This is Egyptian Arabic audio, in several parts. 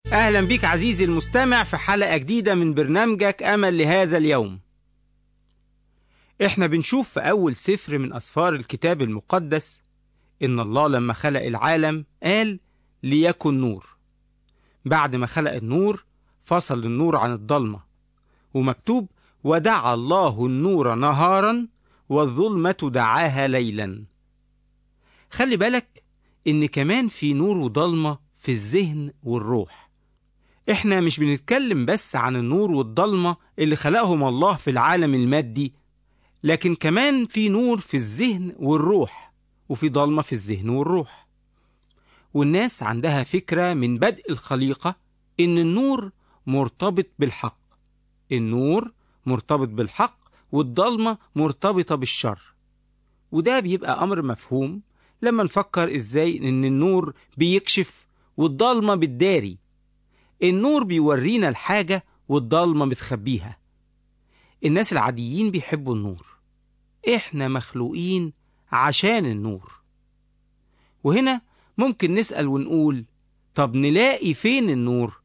أهلا بك عزيزي المستمع في حلقة جديدة من برنامجك أمل لهذا اليوم. إحنا بنشوف في أول سفر من أسفار الكتاب المقدس إن الله لما خلق العالم قال ليكن نور. بعد ما خلق النور فصل النور عن الضلمة ومكتوب ودعا الله النور نهارا والظلمة دعاها ليلا. خلي بالك إن كمان في نور وضلمة في الذهن والروح. احنا مش بنتكلم بس عن النور والضلمة اللي خلقهم الله في العالم المادي لكن كمان في نور في الذهن والروح وفي ضلمة في الذهن والروح والناس عندها فكرة من بدء الخليقة إن النور مرتبط بالحق النور مرتبط بالحق والضلمة مرتبطة بالشر وده بيبقى أمر مفهوم لما نفكر إزاي إن النور بيكشف والضلمة بتداري النور بيورينا الحاجة والضلمة بتخبيها الناس العاديين بيحبوا النور احنا مخلوقين عشان النور وهنا ممكن نسأل ونقول طب نلاقي فين النور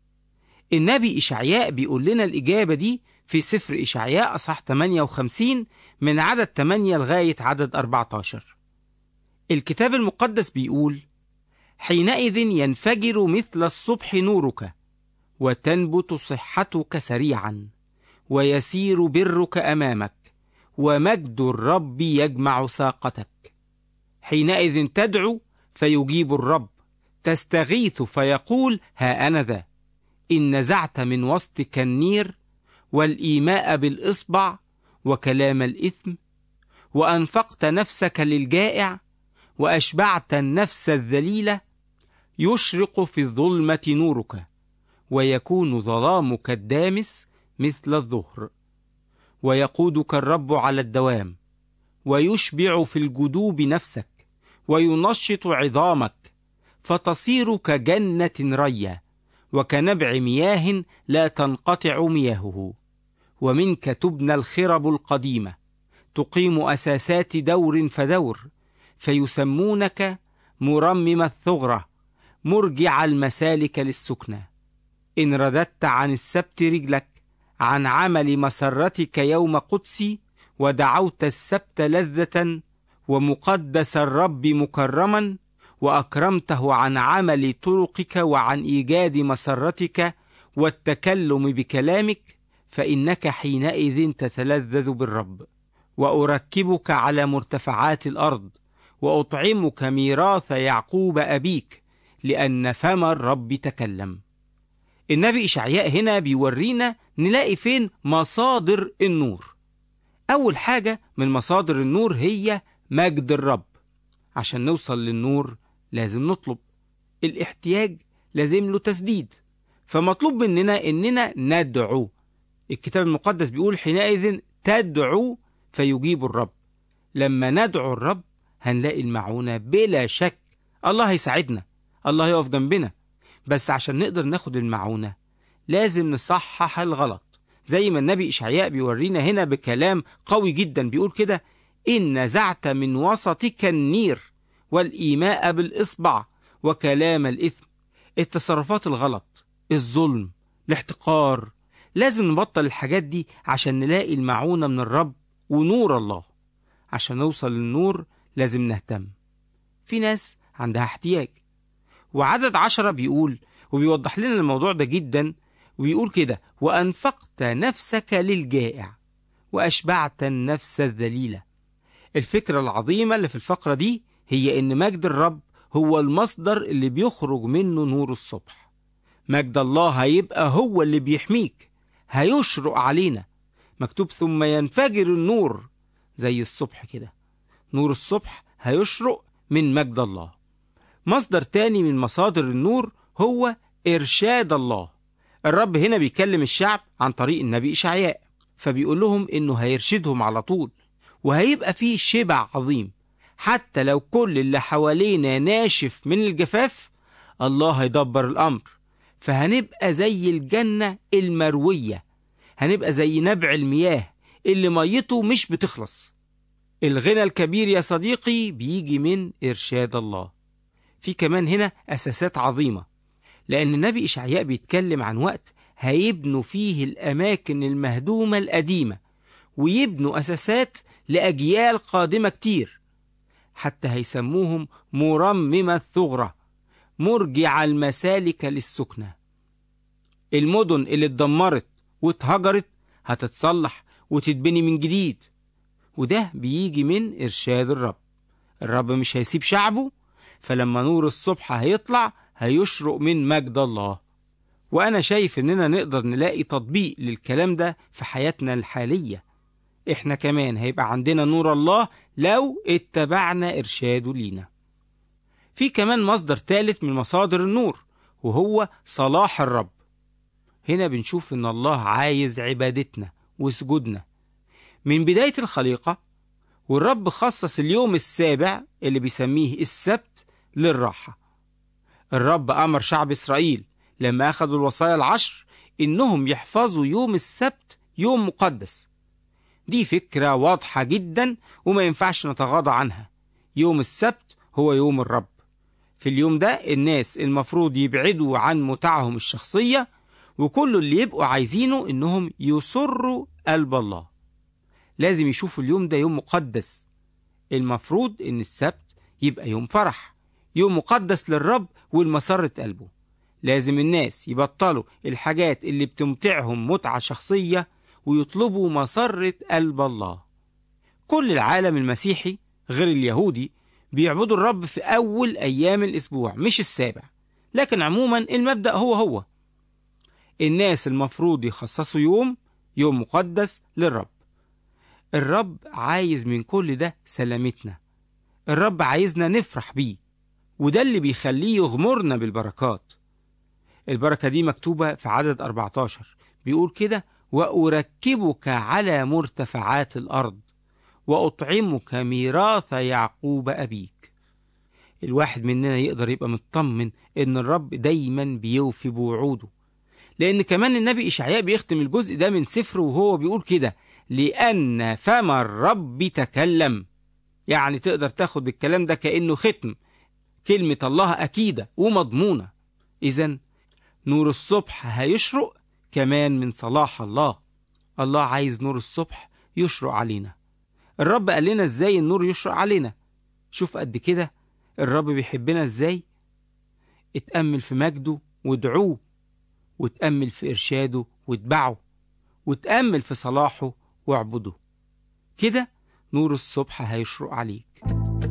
النبي إشعياء بيقول لنا الإجابة دي في سفر إشعياء أصح 58 من عدد 8 لغاية عدد 14 الكتاب المقدس بيقول حينئذ ينفجر مثل الصبح نورك وتنبت صحتك سريعا ويسير برك امامك ومجد الرب يجمع ساقتك حينئذ تدعو فيجيب الرب تستغيث فيقول ها انا ذا ان نزعت من وسطك النير والايماء بالاصبع وكلام الاثم وانفقت نفسك للجائع واشبعت النفس الذليله يشرق في الظلمة نورك ويكون ظلامك الدامس مثل الظهر ويقودك الرب على الدوام ويشبع في الجدوب نفسك وينشط عظامك فتصير كجنة رية وكنبع مياه لا تنقطع مياهه ومنك تبنى الخرب القديمة تقيم أساسات دور فدور فيسمونك مرمم الثغره مرجع المسالك للسكنى إن رددت عن السبت رجلك عن عمل مسرتك يوم قدسي ودعوت السبت لذة ومقدس الرب مكرما وأكرمته عن عمل طرقك وعن إيجاد مسرتك والتكلم بكلامك فإنك حينئذ تتلذذ بالرب وأركبك على مرتفعات الأرض وأطعمك ميراث يعقوب أبيك لأن فم الرب تكلم النبي إشعياء هنا بيورينا نلاقي فين مصادر النور أول حاجة من مصادر النور هي مجد الرب عشان نوصل للنور لازم نطلب الاحتياج لازم له تسديد فمطلوب مننا إننا ندعو الكتاب المقدس بيقول حينئذ تدعو فيجيب الرب لما ندعو الرب هنلاقي المعونة بلا شك الله هيساعدنا الله يقف جنبنا بس عشان نقدر ناخد المعونة لازم نصحح الغلط زي ما النبي إشعياء بيورينا هنا بكلام قوي جدا بيقول كده إن نزعت من وسطك النير والإيماء بالإصبع وكلام الإثم التصرفات الغلط الظلم الاحتقار لازم نبطل الحاجات دي عشان نلاقي المعونة من الرب ونور الله عشان نوصل للنور لازم نهتم في ناس عندها احتياج وعدد عشرة بيقول وبيوضح لنا الموضوع ده جدا ويقول كده وأنفقت نفسك للجائع وأشبعت النفس الذليلة الفكرة العظيمة اللي في الفقرة دي هي إن مجد الرب هو المصدر اللي بيخرج منه نور الصبح مجد الله هيبقى هو اللي بيحميك هيشرق علينا مكتوب ثم ينفجر النور زي الصبح كده نور الصبح هيشرق من مجد الله مصدر تاني من مصادر النور هو إرشاد الله الرب هنا بيكلم الشعب عن طريق النبي إشعياء فبيقول لهم إنه هيرشدهم على طول وهيبقى فيه شبع عظيم حتى لو كل اللي حوالينا ناشف من الجفاف الله هيدبر الأمر فهنبقى زي الجنة المروية هنبقى زي نبع المياه اللي ميته مش بتخلص الغنى الكبير يا صديقي بيجي من إرشاد الله في كمان هنا أساسات عظيمة لأن النبي إشعياء بيتكلم عن وقت هيبنوا فيه الأماكن المهدومة القديمة ويبنوا أساسات لأجيال قادمة كتير حتى هيسموهم مرممة الثغرة مرجع المسالك للسكنة المدن اللي اتدمرت واتهجرت هتتصلح وتتبني من جديد وده بيجي من إرشاد الرب الرب مش هيسيب شعبه فلما نور الصبح هيطلع هيشرق من مجد الله وأنا شايف إننا نقدر نلاقي تطبيق للكلام ده في حياتنا الحالية إحنا كمان هيبقى عندنا نور الله لو اتبعنا إرشاده لينا في كمان مصدر ثالث من مصادر النور وهو صلاح الرب هنا بنشوف إن الله عايز عبادتنا وسجودنا من بداية الخليقة والرب خصص اليوم السابع اللي بيسميه السبت للراحة الرب أمر شعب إسرائيل لما أخذوا الوصايا العشر إنهم يحفظوا يوم السبت يوم مقدس دي فكرة واضحة جدا وما ينفعش نتغاضى عنها يوم السبت هو يوم الرب في اليوم ده الناس المفروض يبعدوا عن متعهم الشخصية وكل اللي يبقوا عايزينه إنهم يسروا قلب الله لازم يشوفوا اليوم ده يوم مقدس المفروض إن السبت يبقى يوم فرح يوم مقدس للرب والمسرة قلبه لازم الناس يبطلوا الحاجات اللي بتمتعهم متعة شخصية ويطلبوا مسرة قلب الله كل العالم المسيحي غير اليهودي بيعبدوا الرب في أول أيام الأسبوع مش السابع لكن عموما المبدأ هو هو الناس المفروض يخصصوا يوم يوم مقدس للرب الرب عايز من كل ده سلامتنا الرب عايزنا نفرح بيه وده اللي بيخليه يغمرنا بالبركات البركة دي مكتوبة في عدد 14 بيقول كده وأركبك على مرتفعات الأرض وأطعمك ميراث يعقوب أبيك الواحد مننا يقدر يبقى مطمن إن الرب دايما بيوفي بوعوده لأن كمان النبي إشعياء بيختم الجزء ده من سفره وهو بيقول كده لأن فم الرب تكلم يعني تقدر تاخد الكلام ده كأنه ختم كلمة الله أكيدة ومضمونة إذا نور الصبح هيشرق كمان من صلاح الله الله عايز نور الصبح يشرق علينا الرب قال لنا ازاي النور يشرق علينا شوف قد كده الرب بيحبنا ازاي اتأمل في مجده وادعوه وتأمل في إرشاده واتبعه وتأمل في صلاحه واعبده كده نور الصبح هيشرق عليك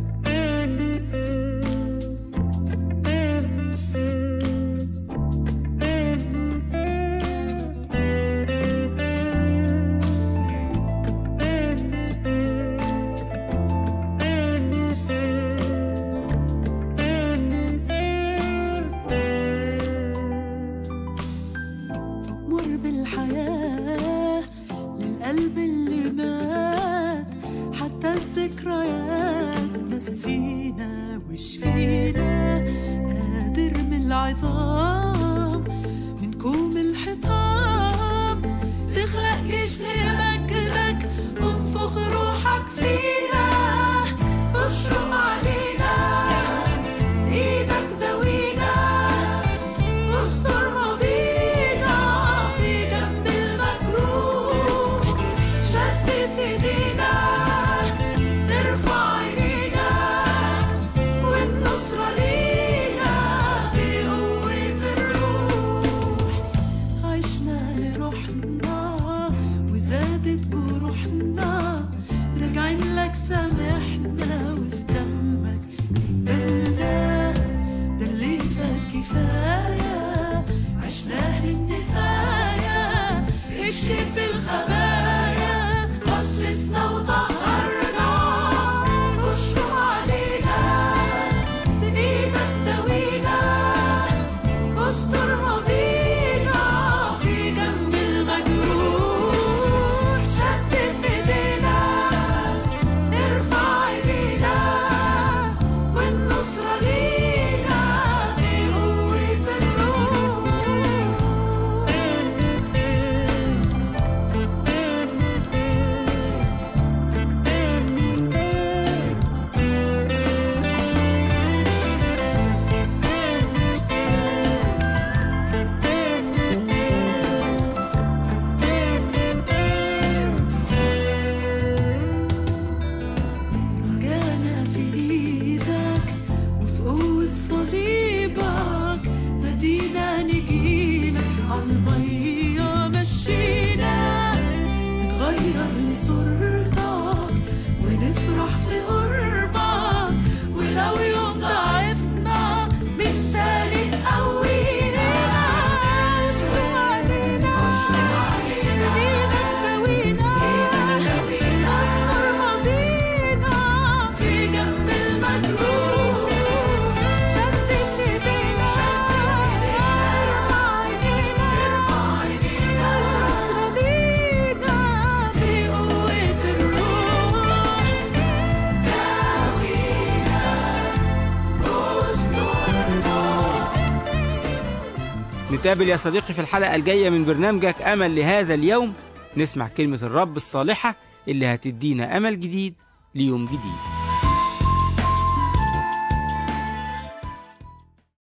مر بالحياة للقلب اللي مات حتى الذكريات نسينا وشفينا قادر من العظام من كوم الحطام تخلق جيش لمجدك وانفخ روحك فينا اشرب علينا ايدك دوينا استر ماضينا في جنب المجروح شدد ايدينا ارفع عينينا والنصرة لينا بقوة الروح عشنا لروحنا وزادت جروحنا راجعين لك سامحنا وفي دمك قبلنا ده اللي فات كفاية عشناه للنفاية اكشف الخبايا قدسنا وطهرنا اشرب علينا بإيدك دوينا استر ماضينا في جنب المجروح شدد ايدينا ارفع ايدينا والنصرة لينا بقوة الروح نتقابل يا صديقي في الحلقة الجاية من برنامجك أمل لهذا اليوم نسمع كلمة الرب الصالحة اللي هتدينا أمل جديد ليوم جديد